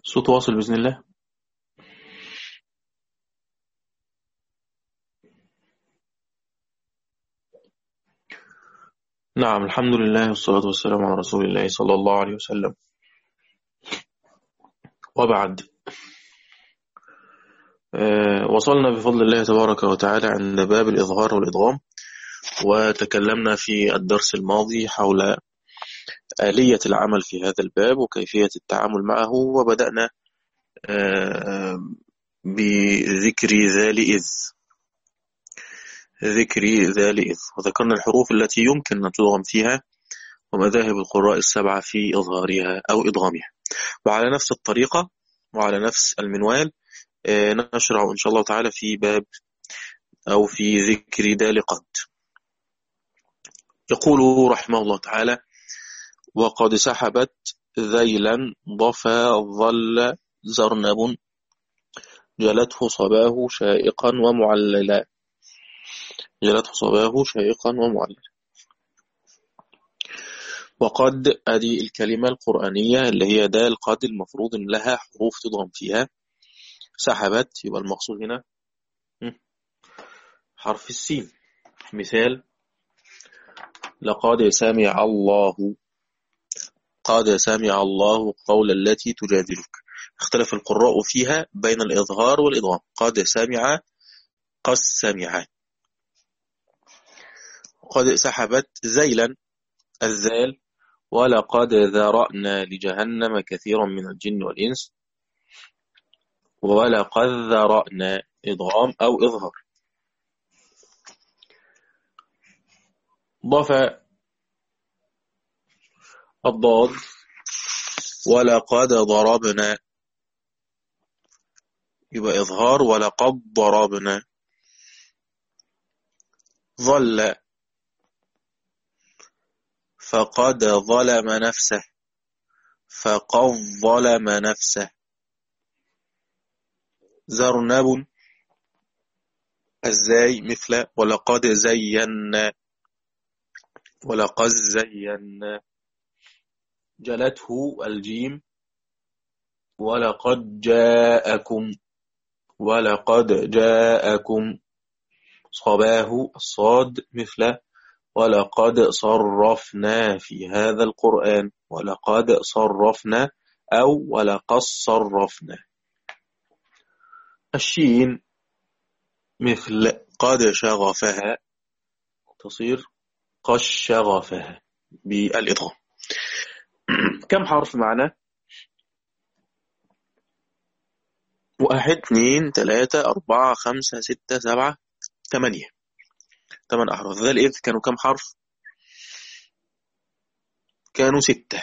صوت واصل بإذن الله نعم الحمد لله والصلاة والسلام على رسول الله صلى الله عليه وسلم وبعد آه، وصلنا بفضل الله تبارك وتعالى عند باب الإظهار والإدغام وتكلمنا في الدرس الماضي حول آلية العمل في هذا الباب وكيفية التعامل معه وبدأنا آه، بذكر ذال إذ ذكر ذال إذ وذكرنا الحروف التي يمكن أن تضغم فيها ومذاهب القراء السبعة في إظهارها أو إدغامها وعلى نفس الطريقة وعلى نفس المنوال آه، نشرع إن شاء الله تعالى في باب أو في ذكر دال قد يقول رحمه الله تعالى وقد سحبت ذيلا ضفا ظل زرنب جلته صباه شائقا ومعللا جلته صباه شائقا ومعللا وقد أدي الكلمة القرآنية اللي هي دال قد المفروض إن لها حروف تضغم فيها سحبت يبقى المقصود هنا حرف السين مثال لقد سمع الله قد سمع الله قول التي تجادلك اختلف القراء فيها بين الإظهار والإضغام قد سمع قد سمع قد سحبت زيلا الزال ولقد ذرأنا لجهنم كثيرا من الجن والإنس ولقد ذرأنا إضغام أو إظهار ضف الضاد ولقد ضربنا يبقى إظهار ولقد ضربنا ظل فقد ظلم نفسه فقد ظلم نفسه زرنب الزاي مثل ولقد زينا ولقد زينا جلته الجيم ولقد جاءكم ولقد جاءكم صباه الصاد مثل ولقد صرفنا في هذا القرآن ولقد صرفنا أو ولقد صرفنا الشين مثل قد شغفها تصير قد شغفها بالإضغام كم حرف معنا واحد اثنين ثلاثة أربعة خمسة ستة سبعة ثمانية ثمان أحرف ذا الإذ كانوا كم حرف كانوا ستة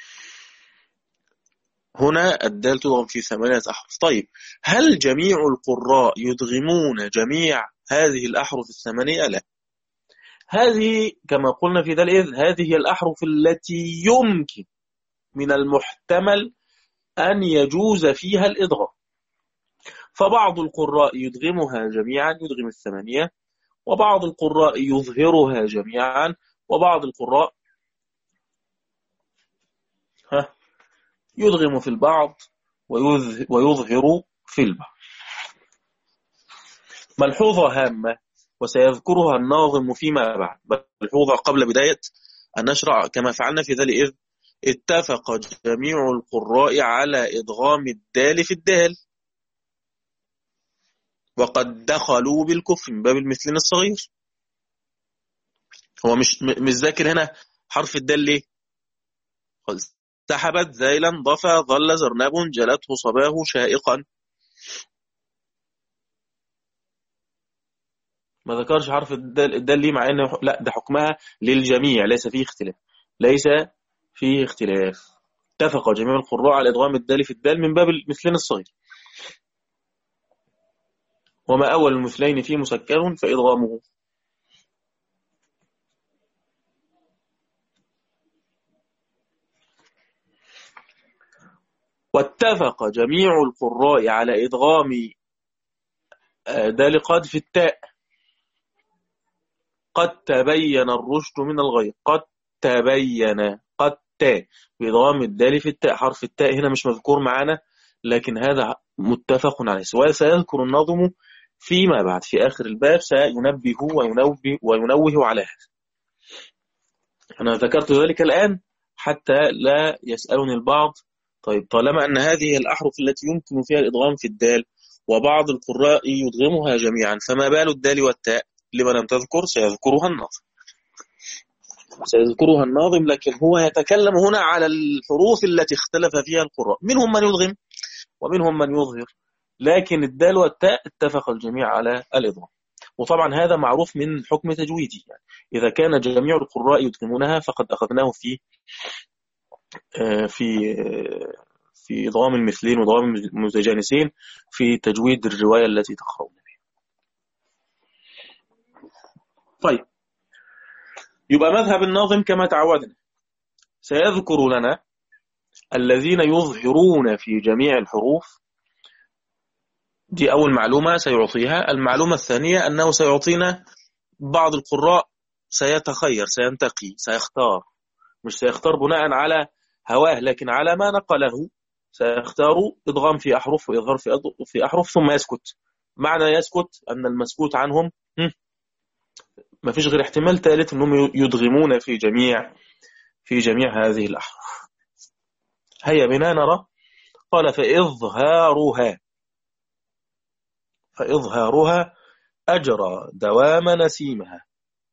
هنا الدال تضغم في ثمانية أحرف طيب هل جميع القراء يدغمون جميع هذه الأحرف الثمانية لا هذه كما قلنا في ذا الإذ هذه الأحرف التي يمكن من المحتمل أن يجوز فيها الإدغام فبعض القراء يدغمها جميعا يدغم الثمانية وبعض القراء يظهرها جميعا وبعض القراء ها يدغم في البعض ويظهر في البعض ملحوظة هامة وسيذكرها الناظم فيما بعد ملحوظة قبل بداية أن نشرع كما فعلنا في ذلك إذ اتفق جميع القراء على إدغام الدال في الدال وقد دخلوا بالكفر من باب المثلين الصغير هو مش مش ذاكر هنا حرف الدال ليه سحبت ذيلا ضفا ظل زرناب جلته صباه شائقا ما ذكرش حرف الدال, الدال ليه مع انه لا ده حكمها للجميع ليس فيه اختلاف ليس فيه اختلاف اتفق جميع القراء على ادغام الدال في الدال من باب المثلين الصغير وما أول المثلين فيه مسكر فإدغامه واتفق جميع القراء على إدغام آه، دال قد في التاء قد تبين الرشد من الغي قد تبين قد تاء بإدغام الدال في التاء حرف التاء هنا مش مذكور معنا لكن هذا متفق عليه وسيذكر الناظم فيما بعد في آخر الباب سينبه وينوه, وينوه على هذا أنا ذكرت ذلك الآن حتى لا يسألني البعض طيب طالما أن هذه الأحرف التي يمكن فيها الإضغام في الدال وبعض القراء يدغمها جميعا فما بال الدال والتاء لما لم تذكر سيذكرها الناظم سيذكرها الناظم لكن هو يتكلم هنا على الحروف التي اختلف فيها القراء منهم من يدغم ومنهم من يظهر لكن الدال والتاء اتفق الجميع على الإضغام وطبعا هذا معروف من حكم تجويدي يعني إذا كان جميع القراء يدغمونها فقد أخذناه في آه، في آه، في إضغام المثلين وإضغام المتجانسين في تجويد الرواية التي تقرؤون بها طيب يبقى مذهب الناظم كما تعودنا سيذكر لنا الذين يظهرون في جميع الحروف دي أول معلومة سيعطيها المعلومة الثانية أنه سيعطينا بعض القراء سيتخير سينتقي سيختار مش سيختار بناء على هواه لكن على ما نقله سيختار إضغام في أحرف وإظهار في أحرف ثم يسكت معنى يسكت أن المسكوت عنهم ما فيش غير احتمال ثالث أنهم يدغمون في جميع في جميع هذه الأحرف هيا بنا نرى قال فإظهارها فإظهارها أجرى دوام نسيمها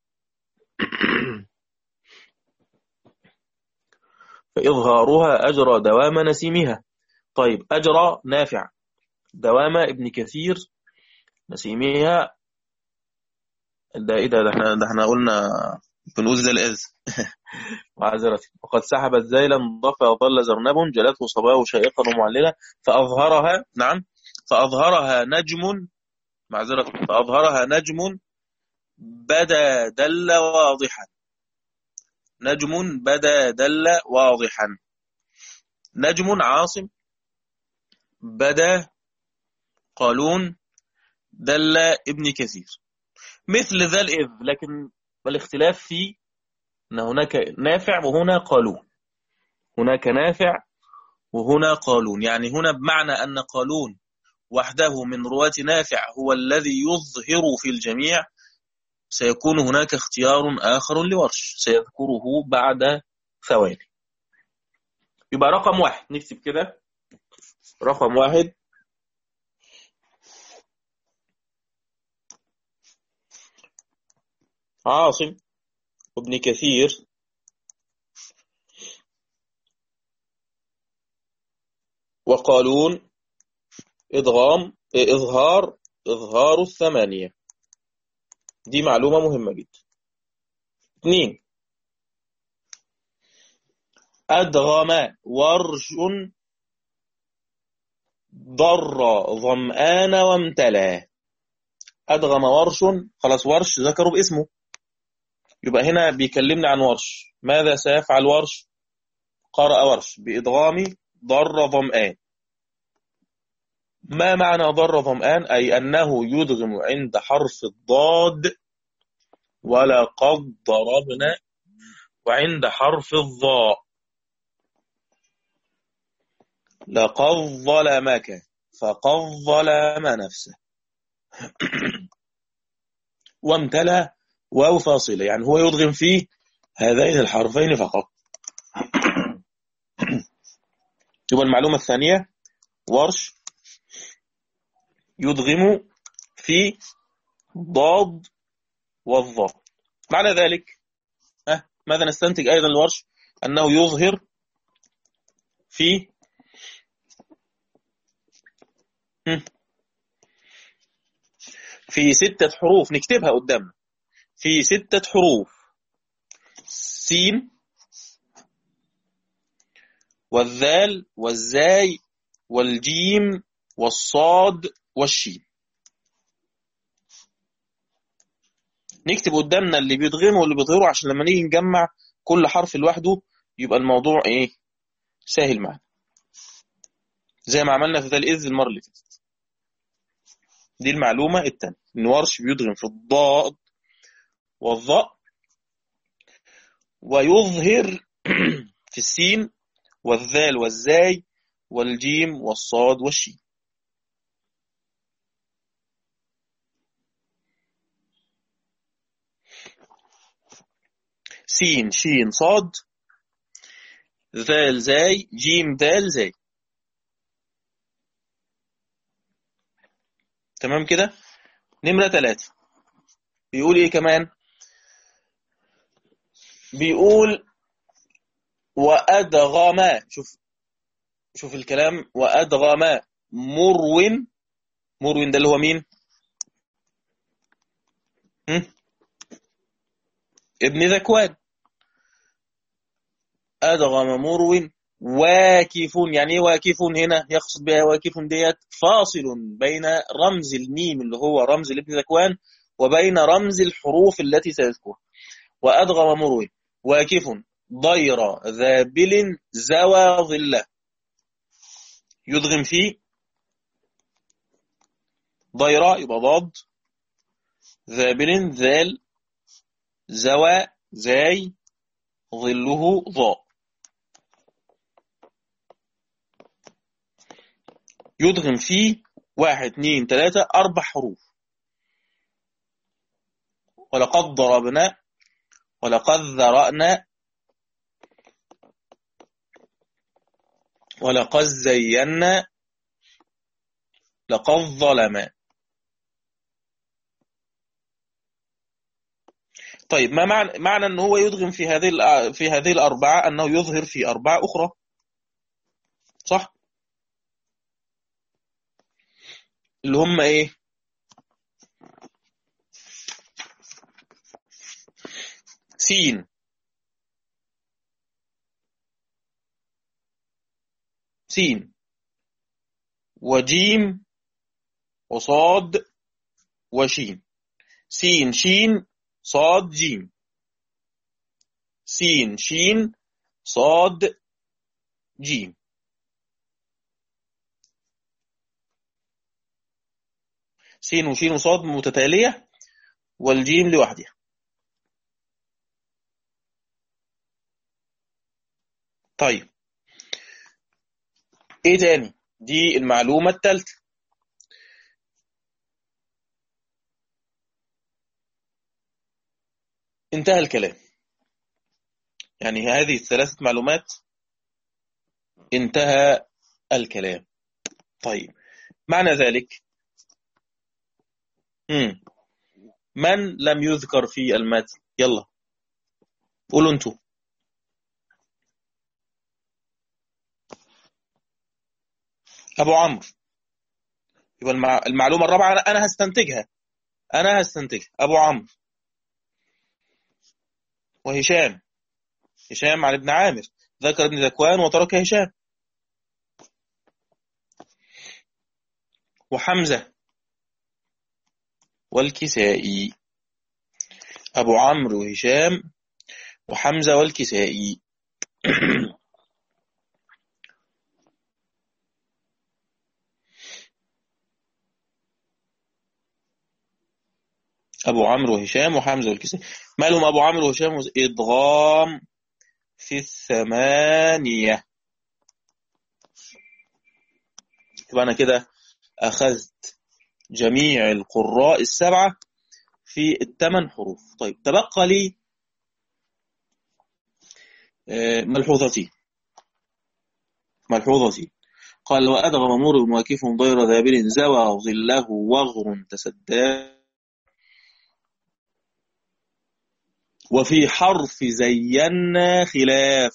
فإظهارها أجرى دوام نسيمها طيب أجرى نافع دوام ابن كثير نسيمها ده ايه ده ده احنا ده احنا قلنا بنقول زي الإز معذرة وقد سحبت زيلا ضفى وظل زرنب جلته صباه شائقا ومعللا فأظهرها نعم فأظهرها نجم معذرة فأظهرها نجم بدا دل واضحا نجم بدا دل واضحا نجم عاصم بدا قالون دل ابن كثير مثل ذا الإذ لكن الاختلاف في أن هناك نافع وهنا قالون هناك نافع وهنا قالون يعني هنا بمعنى أن قالون وحده من رواة نافع هو الذي يظهر في الجميع سيكون هناك اختيار آخر لورش سيذكره بعد ثواني يبقى رقم واحد نكتب كده رقم واحد عاصم وابن كثير وقالون إدغام إظهار إظهار الثمانية دي معلومة مهمة جدا اثنين أدغم ورش ضر ظمآن وامتلى أدغم ورش خلاص ورش ذكروا باسمه يبقى هنا بيكلمنا عن ورش ماذا سيفعل ورش قرأ ورش بإدغام ضر ظمآن ما معنى ضر ظمآن أي أنه يدغم عند حرف الضاد ولقد ضربنا وعند حرف الضاء لقد ظلمك فقد ظلم نفسه وامتلأ واو فاصلة يعني هو يدغم فيه هذين الحرفين فقط يبقى المعلومة الثانية ورش يدغم في ضاد والظاء معنى ذلك أه ماذا نستنتج أيضا الورش أنه يظهر في في ستة حروف نكتبها قدامنا في ستة حروف سين والذال والزاي والجيم والصاد والشين نكتب قدامنا اللي بيدغمه واللي بيظهره عشان لما نيجي نجمع كل حرف لوحده يبقى الموضوع ايه سهل معنا زي ما عملنا في ذا الإذ المرة اللي فاتت دي المعلومة الثانية إن ورش بيدغم في الضاد والظاء ويظهر في السين والذال والزاي والجيم والصاد والشين سين شين صاد ذال زاي جيم دال زاي تمام كده نمرة ثلاثة بيقول ايه كمان بيقول وأدغم شوف شوف الكلام وأدغم مرو مرو ده اللي هو مين هم؟ ابن ذكوان أدغم مرو واكف يعني ايه واكف هنا يقصد بها واكف ديت فاصل بين رمز الميم اللي هو رمز لابن ذكوان وبين رمز الحروف التي سيذكرها وأدغم مروي واكف ضير ذابل زوى ظله يدغم فيه ضير يبقى ضاد ذابل ذال زوى زاي ظله ضاء يدغم فيه واحد اثنين ثلاثة أربع حروف ولقد ضربنا ولقد ذرأنا ولقد زينا لقد ظلم طيب ما معنى معنى ان هو يدغم في هذه في هذه الاربعه انه يظهر في اربعه اخرى صح اللي هم ايه سين سين وجيم وصاد وشين سين شين صاد جيم سين شين صاد جيم سين وشين وصاد متتالية والجيم لوحدها طيب ايه تاني دي المعلومة الثالثة انتهى الكلام يعني هذه الثلاثة معلومات انتهى الكلام طيب معنى ذلك مم. من لم يذكر في المتن يلا قولوا انتوا ابو عمرو يبقى المعلومه الرابعه انا هستنتجها انا هستنتجها ابو عمرو وهشام هشام عن ابن عامر ذكر ابن ذكوان وترك هشام وحمزة والكسائي أبو عمرو وهشام وحمزة والكسائي أبو عمرو وهشام وحمزة والكسائي مالهم أبو عمرو وهشام إدغام في الثمانية يبقى أنا كده أخذت جميع القراء السبعة في الثمان حروف طيب تبقى لي ملحوظتين ملحوظتين قال وأدغم مور مواكف ضير ذابل زوى ظله وغر تسدى وفي حرف زينا خلاف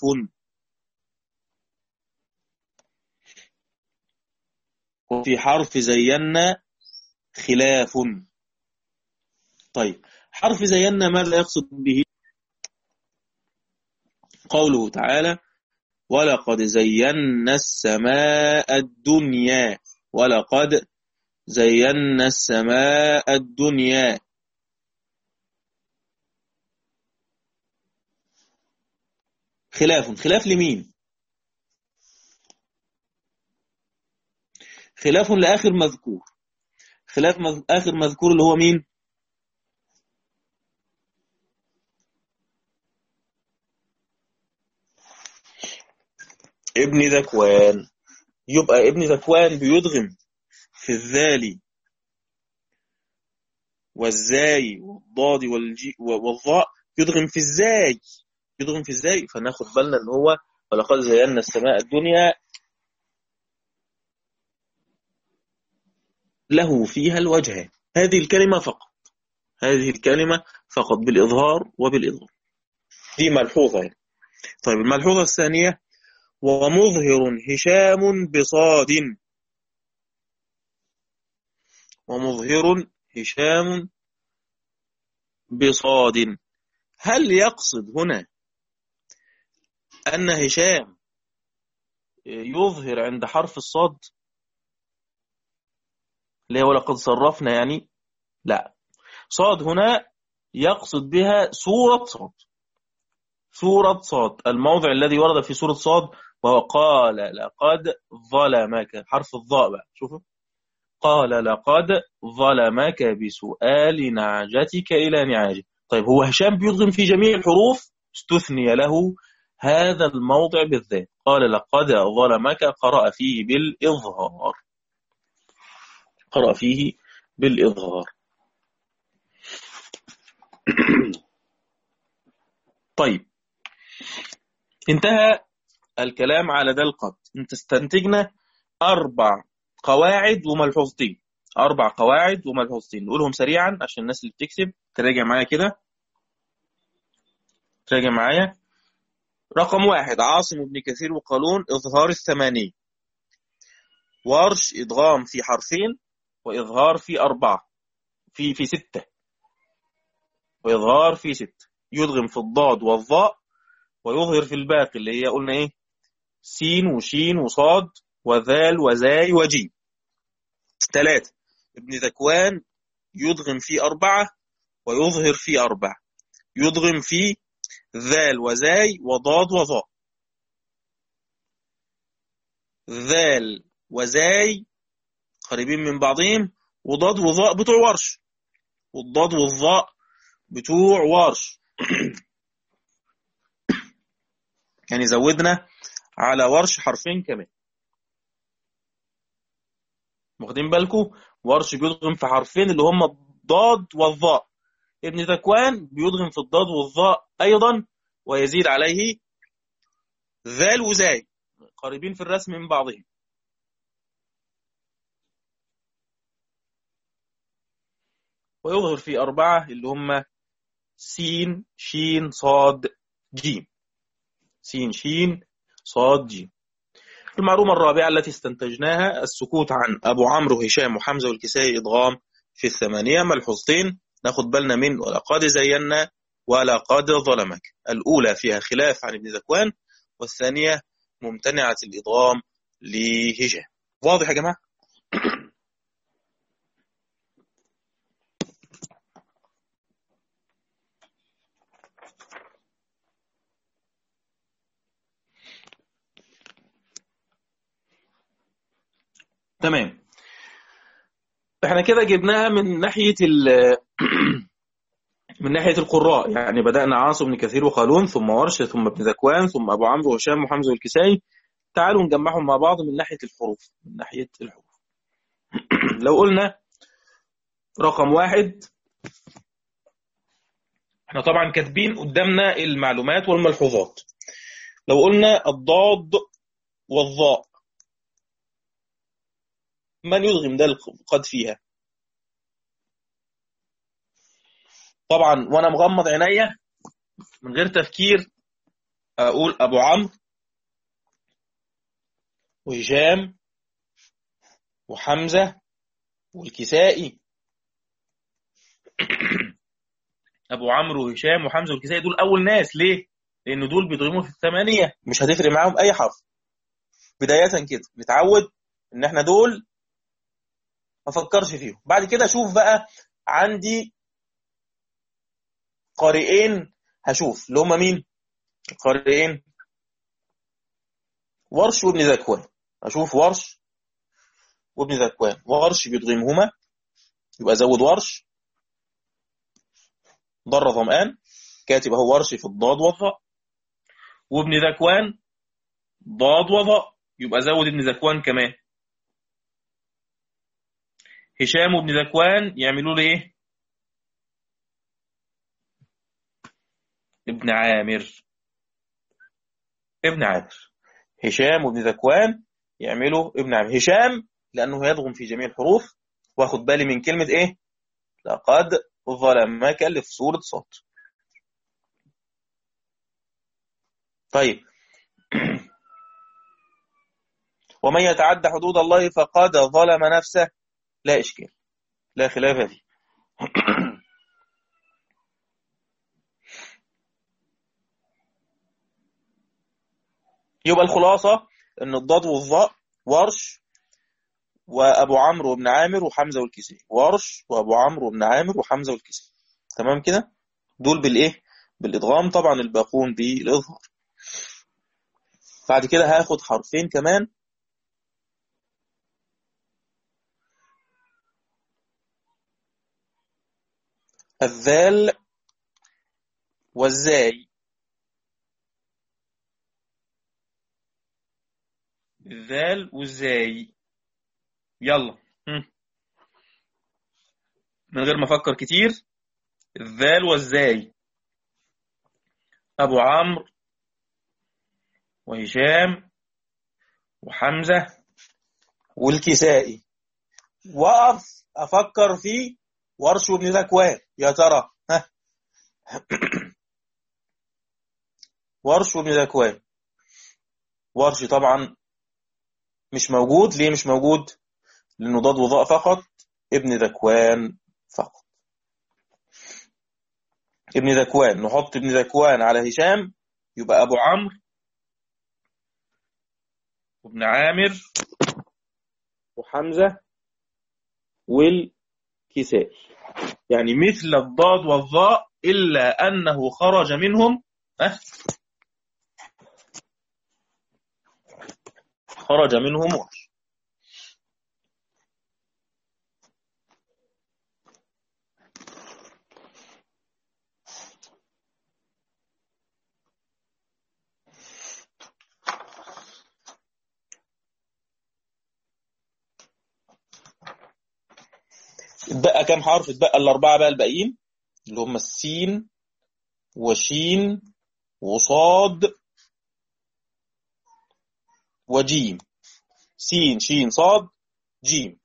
وفي حرف زينا خلاف طيب حرف زينا ماذا يقصد به قوله تعالى ولقد زينا السماء الدنيا ولقد زينا السماء الدنيا خلاف خلاف لمين خلاف لآخر مذكور خلاف مذ... آخر مذكور اللي هو مين ابن ذكوان يبقى ابن ذكوان بيدغم في الذال والزاي والضاد والجي والظاء يدغم في الزاي يدغم في الزاي فناخد بالنا ان هو ولقد زينا السماء الدنيا له فيها الوجه هذه الكلمة فقط هذه الكلمة فقط بالإظهار وبالإظهار دي ملحوظة يعني. طيب الملحوظة الثانية ومظهر هشام بصاد ومظهر هشام بصاد هل يقصد هنا أن هشام يظهر عند حرف الصاد اللي هو لقد صرفنا يعني لا صاد هنا يقصد بها سورة صاد سورة صاد الموضع الذي ورد في سورة صاد وهو قال لقد ظلمك حرف الضاء بقى شوفوا قال لقد ظلمك بسؤال نعجتك إلى نعاجه طيب هو هشام بيضغم في جميع الحروف استثني له هذا الموضع بالذات قال لقد ظلمك قرأ فيه بالإظهار قرأ فيه بالإظهار طيب انتهى الكلام على ده القد انت استنتجنا أربع قواعد وملحوظتين أربع قواعد وملحوظتين نقولهم سريعا عشان الناس اللي بتكتب تراجع معايا كده تراجع معايا رقم واحد عاصم بن كثير وقالون إظهار الثمانية ورش إدغام في حرفين وإظهار في أربعة في في ستة وإظهار في ستة يدغم في الضاد والظاء ويظهر في الباقي اللي هي قلنا إيه سين وشين وصاد وذال وزاي وجيم ثلاثة ابن ذكوان يدغم في أربعة ويظهر في أربعة يدغم في ذال وزاي وضاد وظاء ذال وزاي قريبين من بعضهم وضاد وظاء بتوع ورش والضاد والظاء بتوع ورش يعني زودنا على ورش حرفين كمان واخدين بالكم ورش بيدغم في حرفين اللي هم الضاد والظاء ابن ذكوان بيدغم في الضاد والظاء ايضا ويزيد عليه ذال وزاي قريبين في الرسم من بعضهم ويظهر في أربعة اللي هم سين شين صاد جيم سين شين صاد جيم المعلومة الرابعة التي استنتجناها السكوت عن أبو عمرو هشام وحمزة والكسائي إضغام في الثمانية ملحوظتين ناخد بالنا من ولقد زينا ولقد ظلمك الأولى فيها خلاف عن ابن ذكوان والثانية ممتنعة الإضغام لهشام واضح يا جماعة؟ تمام احنا كده جبناها من ناحية من ناحية القراء يعني بدأنا عاصم بن كثير وقالون ثم ورشة ثم ابن ذكوان ثم أبو عمرو وهشام وحمزة والكسائي تعالوا نجمعهم مع بعض من ناحية الحروف من ناحية الحروف لو قلنا رقم واحد احنا طبعا كاتبين قدامنا المعلومات والملحوظات لو قلنا الضاد والظاء من يدغم ده قد فيها طبعا وانا مغمض عينيا من غير تفكير اقول ابو عمرو وهشام وحمزه والكسائي ابو عمرو وهشام وحمزه والكسائي دول اول ناس ليه لان دول بيضربوا في الثمانيه مش هتفرق معاهم اي حرف بدايه كده نتعود ان احنا دول ما افكرش فيهم بعد كده اشوف بقى عندي قارئين هشوف اللي هم مين القارئين ورش وابن ذكوان اشوف ورش وابن ذكوان ورش بيضغمهما يبقى زود ورش ضر ظمآن كاتب اهو ورش في الضاد والظاء وابن ذكوان ضاد وظاء يبقى زود ابن ذكوان كمان هشام وابن ذكوان يعملوا له ايه ابن عامر ابن عامر هشام وابن ذكوان يعملوا ابن عامر هشام لأنه يضغم في جميع الحروف واخد بالي من كلمة ايه لقد ظلمك اللي في سورة صوت طيب ومن يتعدى حدود الله فقد ظلم نفسه لا إشكال لا خلاف فيه يبقى الخلاصة ان الضاد والظاء ورش وابو عمرو وابن عامر وحمزة والكسائي ورش وابو عمرو وابن عامر وحمزة والكسائي تمام كده دول بالايه بالادغام طبعا الباقون بالاظهار بعد كده هاخد حرفين كمان الذال والزاي الذال والزاي يلا من غير ما افكر كتير الذال والزاي ابو عمرو وهشام وحمزة والكسائي وأقف أفكر في ورش بن ذكوان يا ترى ها ورش بن ذكوان ورش طبعا مش موجود ليه مش موجود لأنه ضاد وضاء فقط ابن ذكوان فقط ابن ذكوان نحط ابن ذكوان على هشام يبقى أبو عمرو وابن عامر وحمزة والكسائي يعني مثل الضاد والظاء إلا أنه خرج منهم أه؟ خرج منهم وحش اتبقى كام حرف اتبقى الأربعة بقى الباقيين اللي هم السين وشين وصاد وجيم سين شين صاد جيم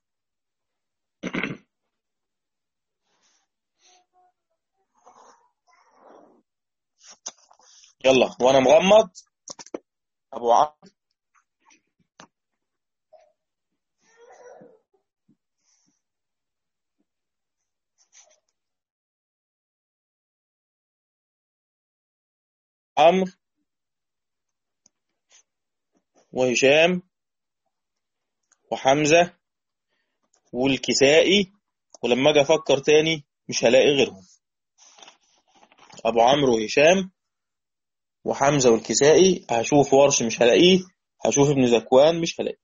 يلا وانا مغمض ابو عمرو عمرو وهشام وحمزة والكسائي ولما اجي افكر تاني مش هلاقي غيرهم ابو عمرو وهشام وحمزة والكسائي هشوف ورش مش هلاقيه هشوف ابن ذكوان مش هلاقيه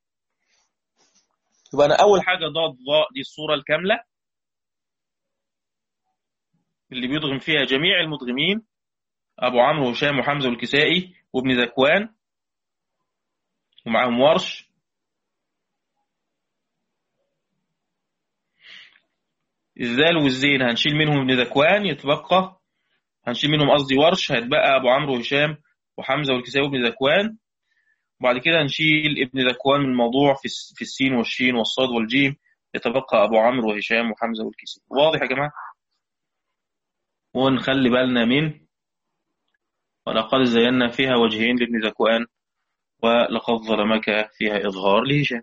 يبقى انا اول حاجه ضاد ضاء دي الصوره الكامله اللي بيدغم فيها جميع المدغمين أبو عمرو وهشام وحمزة والكسائي وابن ذكوان ومعهم ورش الذال والزين هنشيل منهم ابن ذكوان يتبقى هنشيل منهم قصدي ورش هيتبقى أبو عمرو وهشام وحمزة والكسائي وابن ذكوان وبعد كده هنشيل ابن ذكوان من الموضوع في في السين والشين والصاد والجيم يتبقى أبو عمرو وهشام وحمزة والكسائي واضح يا جماعة ونخلي بالنا من ولقد زينا فيها وجهين لابن ذكوان ولقد ظلمك فيها إظهار لهشام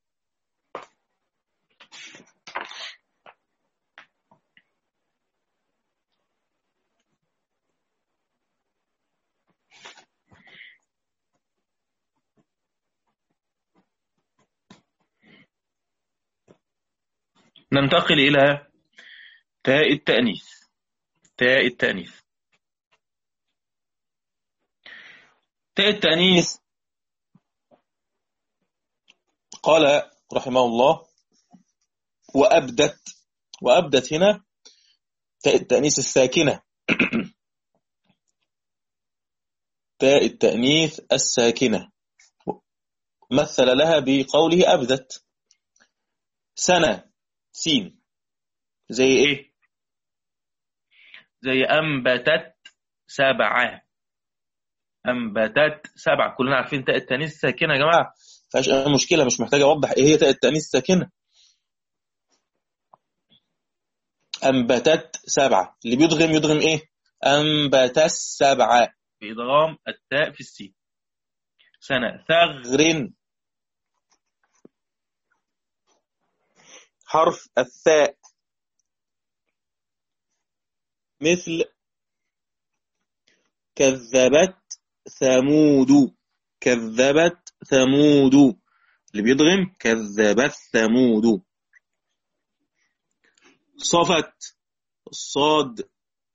ننتقل إلى تاء التأنيث تاء التأنيث تاء التأنيث قال رحمه الله وأبدت وأبدت هنا تاء التأنيث الساكنة تاء التأنيث الساكنة مثل لها بقوله أبدت سنة سين زي إيه زي أنبتت سبعة أنبتت سبعة كلنا عارفين تاء التانيث ساكنة يا جماعة فاش مشكلة مش محتاج أوضح إيه هي تاء التانيث ساكنة أنبتت سبعة اللي بيدغم يدغم إيه أنبت السبعة بإدغام التاء في السين سنة ثغر حرف الثاء مثل كذبت ثمود كذبت ثمود اللي بيضغم كذبت ثمود صفت الصاد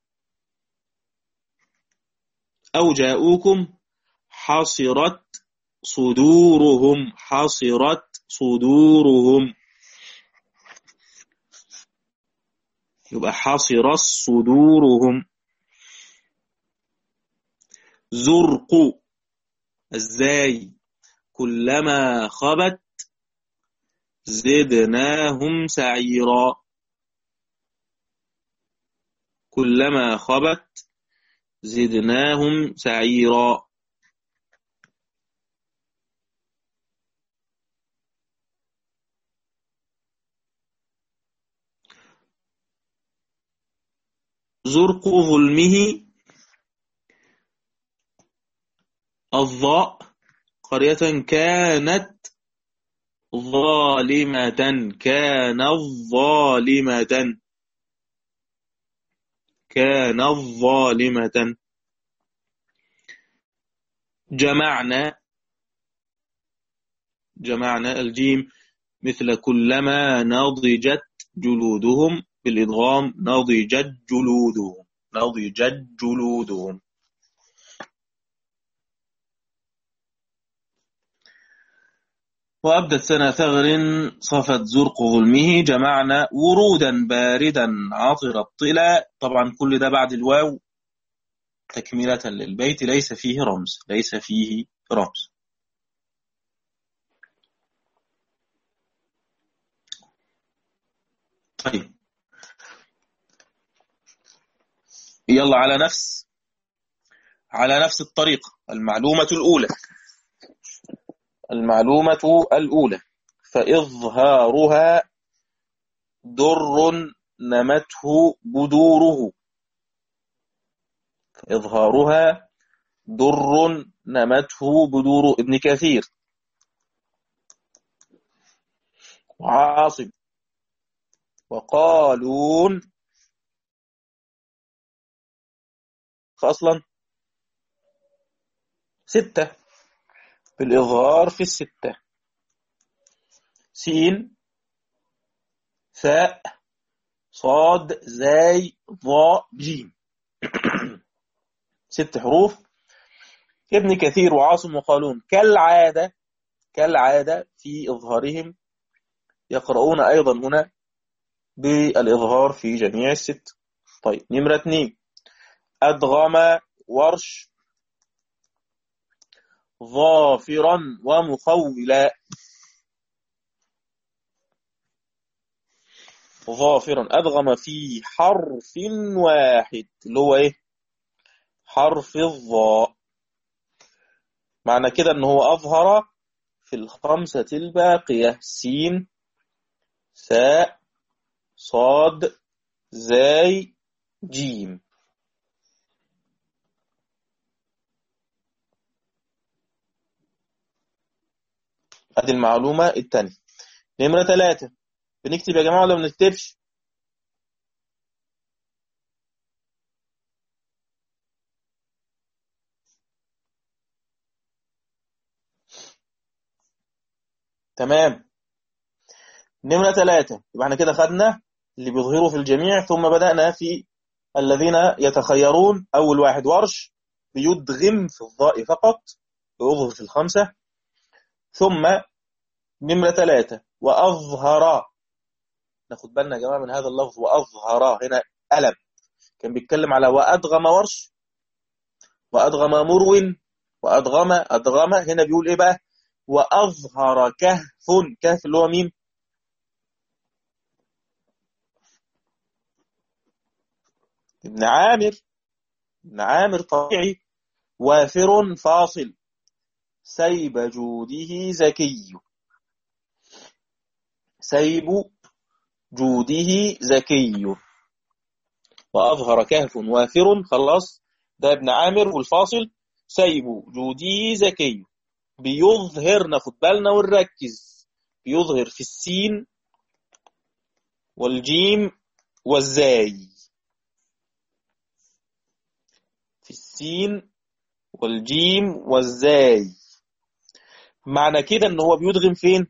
أو جاءوكم حصرت صدورهم حصرت صدورهم يبقى حصر صدورهم زرق ازاي كلما خبت زدناهم سعيرا كلما خبت زدناهم سعيرا زرق ظلمه الضاء قرية كانت ظالمة كانت ظالمة كانت ظالمة جمعنا جمعنا الجيم مثل كلما نضجت جلودهم بالإدغام نضجت جلودهم نضجت جلودهم وأبدت سنة ثغر صفت زرق ظلمه جمعنا ورودا باردا عطر الطلا طبعا كل ده بعد الواو تكملة للبيت ليس فيه رمز ليس فيه رمز طيب يلا على نفس على نفس الطريقة المعلومة الأولى المعلومة الأولى فإظهارها در نمته بدوره إظهارها در نمته بدور ابن كثير وعاصم وقالون فأصلا ستة بالإظهار في الستة سين ثاء صاد زاي ضاء جيم ست حروف ابن كثير وعاصم وقالون كالعادة كالعادة في إظهارهم يقرؤون أيضا هنا بالإظهار في جميع الست طيب نمرة اثنين أدغم ورش ظافرا ومخولا ظافرا أدغم في حرف واحد اللي هو إيه حرف الظاء معنى كده أنه هو أظهر في الخمسة الباقية سين ثاء صاد زاي جيم ادي المعلومة الثانية نمرة ثلاثة بنكتب يا جماعة ولا ما بنكتبش تمام نمرة ثلاثة يبقى احنا كده خدنا اللي بيظهروا في الجميع ثم بدأنا في الذين يتخيرون أول واحد ورش بيدغم في الضاء فقط ويظهر في الخمسة ثم نمرة ثلاثة وأظهر ناخد بالنا يا جماعة من هذا اللفظ وأظهر هنا ألم كان بيتكلم على وأدغم ورش وأدغم مرو وأدغم أدغم هنا بيقول إيه بقى وأظهر كهف كهف اللي هو مين ابن عامر ابن عامر طبيعي وافر فاصل سيب جوده زكي سيب جوده زكي وأظهر كهف وافر خلاص ده ابن عامر والفاصل سيب جوده زكي بيظهر ناخد بالنا ونركز بيظهر في السين والجيم والزاي في السين والجيم والزاي معنى كده ان هو بيدغم فين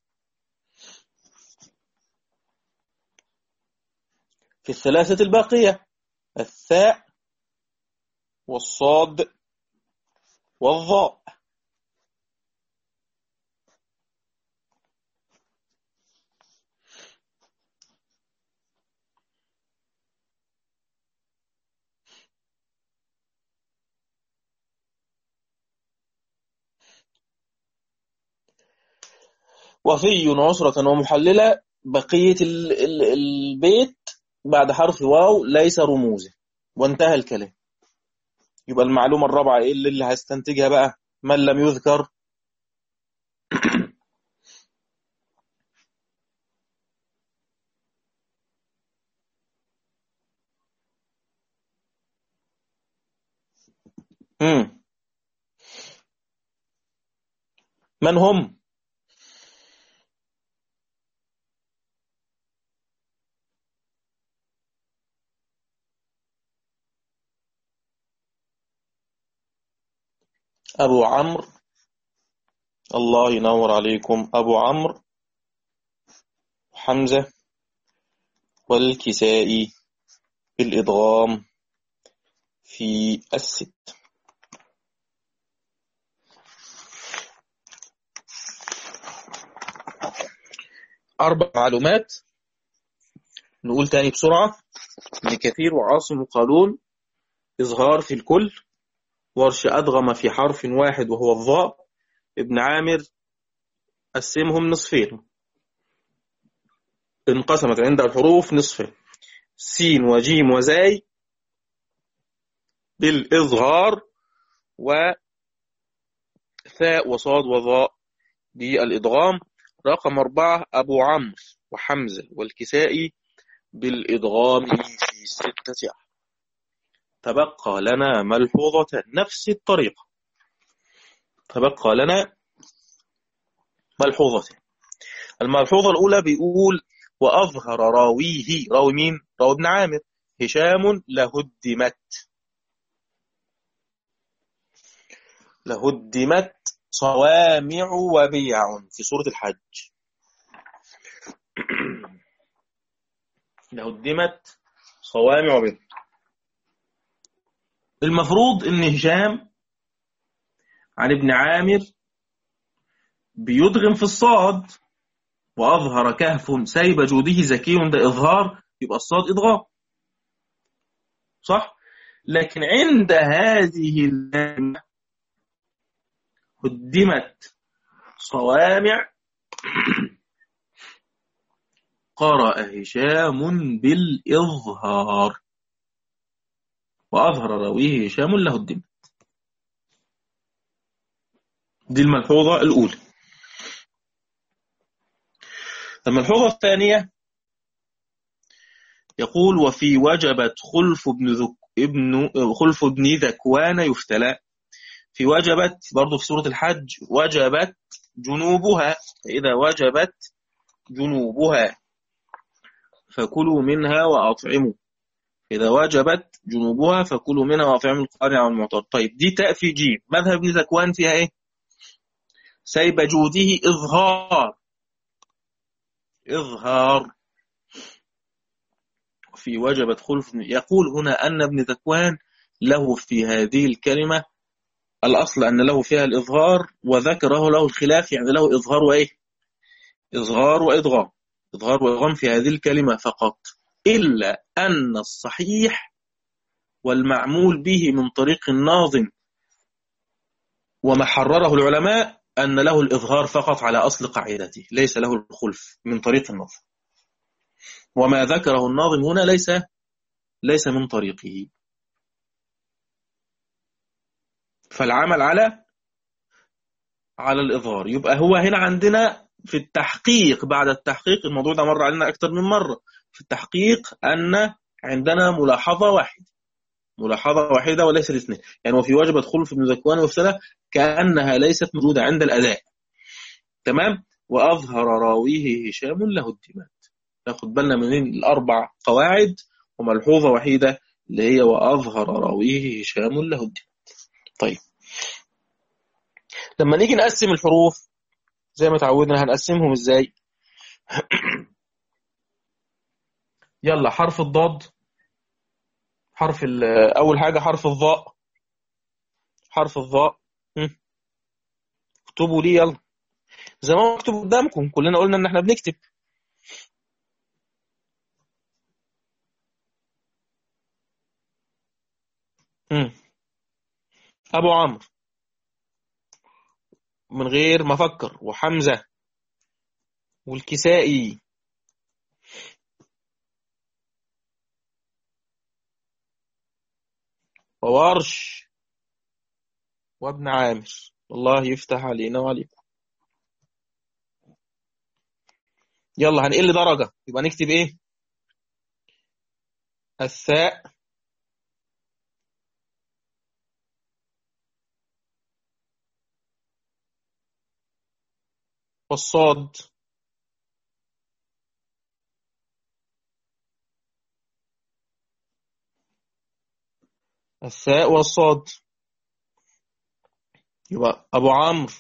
في الثلاثة الباقية الثاء والصاد والظاء وفي عسرة ومحللة بقية البيت بعد حرف واو ليس رموزا وانتهى الكلام يبقى المعلومة الرابعة ايه اللي, اللي هستنتجها بقى من لم يذكر من هم أبو عمرو الله ينور عليكم أبو عمرو حمزة والكسائي بالإدغام في الست أربع معلومات نقول تاني بسرعة ابن كثير وعاصم وقالون إظهار في الكل ورش أدغم في حرف واحد وهو الضاء ابن عامر قسمهم نصفين انقسمت عند الحروف نصفين سين وجيم وزاي بالإظهار وثاء وصاد وضاء بالإدغام رقم أربعة أبو عمرو وحمزة والكسائي بالإدغام في ستة أحرف تبقى لنا ملحوظة نفس الطريقة تبقى لنا ملحوظة الملحوظة الأولى بيقول وأظهر راويه راوي مين؟ راوي ابن عامر هشام لهدمت لهدمت صوامع وبيع في سورة الحج لهدمت صوامع وبيع المفروض ان هشام عن ابن عامر بيدغم في الصاد وأظهر كهف سيب جوده زكي ده إظهار يبقى الصاد إضغام صح؟ لكن عند هذه اللامة قدمت صوامع قرأ هشام بالإظهار وأظهر راويه هشام له الدم دي الملحوظة الأولى الملحوظة الثانية يقول وفي وجبت خلف ابن ذك ابن خلف ابن ذكوان يفتلى في وجبت برضه في سورة الحج وجبت جنوبها إذا وجبت جنوبها فكلوا منها وأطعموا إذا وجبت جنوبها فكلوا منها وأطعموا القارع والمعتر طيب دي تاء في جيم مذهب ابن ذكوان فيها إيه سيب جوده إظهار إظهار في وجبت خلف يقول هنا أن ابن ذكوان له في هذه الكلمة الأصل أن له فيها الإظهار وذكره له الخلاف يعني له إظهار وإيه إظهار وإضغام إظهار وإضغام في هذه الكلمة فقط إلا أن الصحيح والمعمول به من طريق الناظم وما حرره العلماء أن له الإظهار فقط على أصل قاعدته ليس له الخلف من طريق النظر وما ذكره الناظم هنا ليس ليس من طريقه فالعمل على على الإظهار يبقى هو هنا عندنا في التحقيق بعد التحقيق الموضوع ده مر علينا أكثر من مرة في التحقيق أن عندنا ملاحظة واحدة ملاحظة واحدة وليس الاثنين يعني وفي وجبة خلف ابن ذكوان وفسدة كأنها ليست موجودة عند الأداء تمام وأظهر راويه هشام له الدماء ناخد بالنا من الأربع قواعد وملحوظة وحيدة اللي هي وأظهر راويه هشام له الدماء طيب لما نيجي نقسم الحروف زي ما تعودنا هنقسمهم ازاي يلا حرف الضاد حرف اول حاجه حرف الظاء حرف الظاء اكتبوا لي يلا زي ما مكتوب قدامكم كلنا قلنا ان احنا بنكتب ابو عمرو من غير ما افكر وحمزه والكسائي وورش وابن عامر الله يفتح علينا وعليكم يلا هنقل درجة يبقى نكتب ايه الثاء والصاد الثاء والصاد يبقى أبو عمرو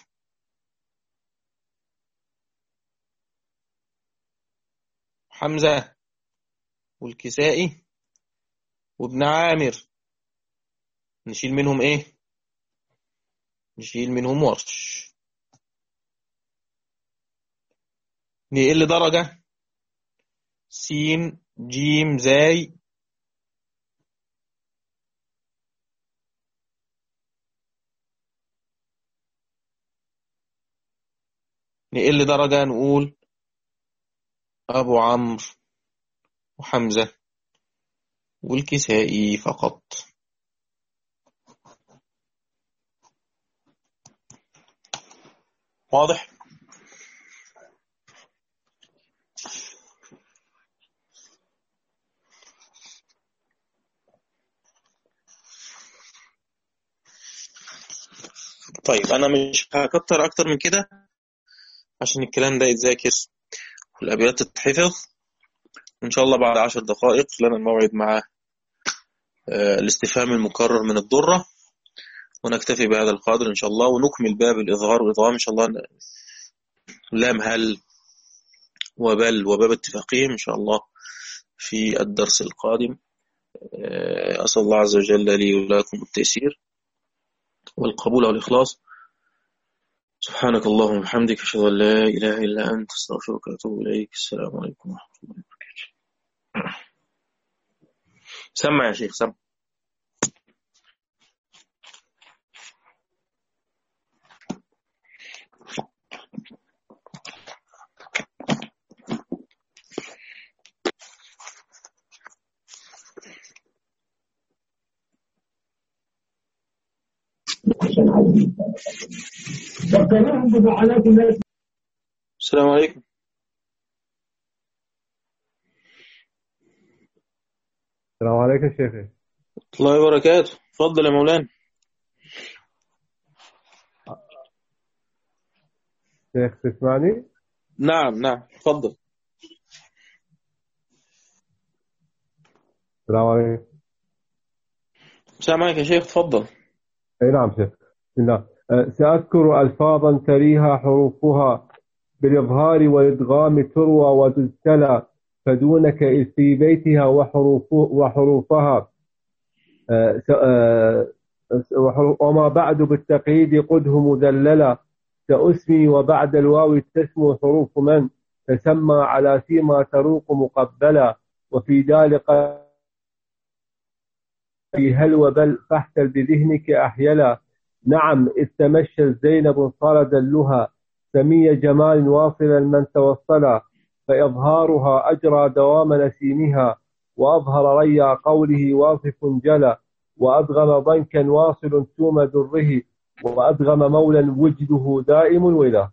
حمزة والكسائي وابن عامر نشيل منهم ايه نشيل منهم ورش نقل درجة سين جيم زاي نقل درجة نقول أبو عمرو وحمزة والكسائي فقط واضح طيب أنا مش هكتر أكتر من كده عشان الكلام ده يتذاكر والأبيات تتحفظ إن شاء الله بعد عشر دقائق لنا الموعد مع الاستفهام المكرر من الضرة ونكتفي بهذا القدر إن شاء الله ونكمل باب الإظهار والإضغام إن شاء الله لام هل وبل وباب اتفاقهم إن شاء الله في الدرس القادم أسأل الله عز وجل لي ولكم التيسير والقبول والإخلاص سبحانك اللهم وبحمدك أشهد أن لا إله إلا أنت أستغفرك وأتوب إليك السلام عليكم ورحمة الله وبركاته سمع يا شيخ سمع السلام عليكم السلام عليكم شيخي الله وبركاته تفضل يا مولانا شيخ تسمعني؟ نعم نعم تفضل السلام عليكم سامعك يا شيخ تفضل اي نعم شيخ بسم الله أه، سأذكر ألفاظا تريها حروفها بالإظهار والإدغام تروى وتزتلى فدونك إذ في بيتها وحروف وحروفها أه، أه، وما بعد بالتقييد قده مذللا كأسمي وبعد الواو تسمو حروف من تسمى على فيما تروق مقبلا وفي ذلك في هل وبل فاحتل بذهنك أحيلا نعم إذ تمشى زينب صار دلها سمي جمال واصلا من توصلا فإظهارها أجرى دوام نسيمها وأظهر ريا قوله واصف جلا وأدغم ضنكا واصل توم دره وأدغم مولا وجده دائم ولا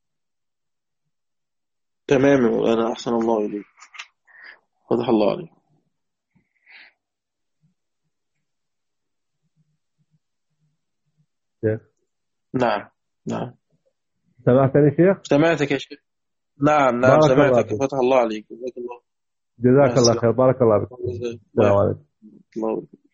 تمام أنا أحسن الله إليك فتح الله عليك نعم نعم سمعتني شيخ؟ سمعتك يا شيخ نعم نعم بارك الله سمعتك فيك. فتح الله عليك جزاك الله جزاك مع الله السلامة. خير بارك الله بك السلام عليكم الله